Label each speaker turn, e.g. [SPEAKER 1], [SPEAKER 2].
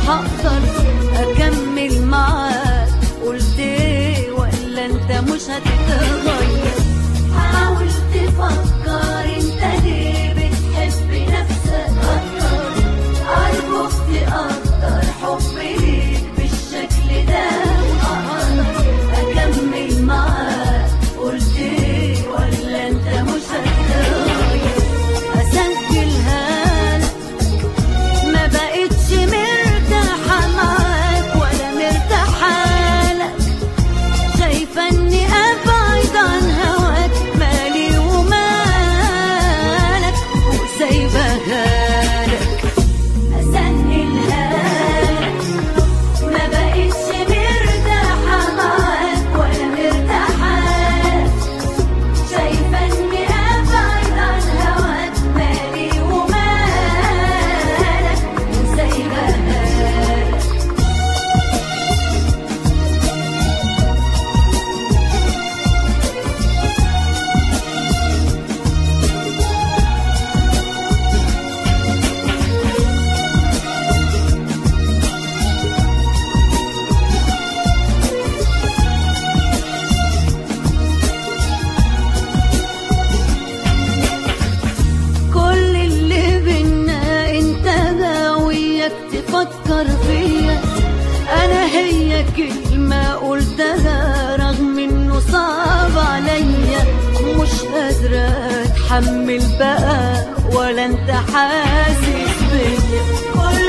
[SPEAKER 1] هقدر اكمل معاك قلت ايه ولا انت مش هتتغير حاول تفكر انت ليه بتحب نفسك اكتر ارجوك تقدر حبي ليك بالشكل ده وأقدر اكمل معاك قلت ايه ولا انت مش هتتغير اسجلها لك ما بقتش مرتاحة معاك ولا مرتاحة لك شايفة اني ابعد عن هواك مالي ومالك وسايبها لك اسهلها لك ما بقتش مرتاحة معاك ولا مرتاحة لك شايفة اني ابعد عن هواك مالي ومالك وسايبها لك كل اللي بينا انت ناويك تفكر فيا انا هي كلمة قلتها رغم انه صعب عليا مش قادرة اتحمل بقى ولا انت حاسس بيا كل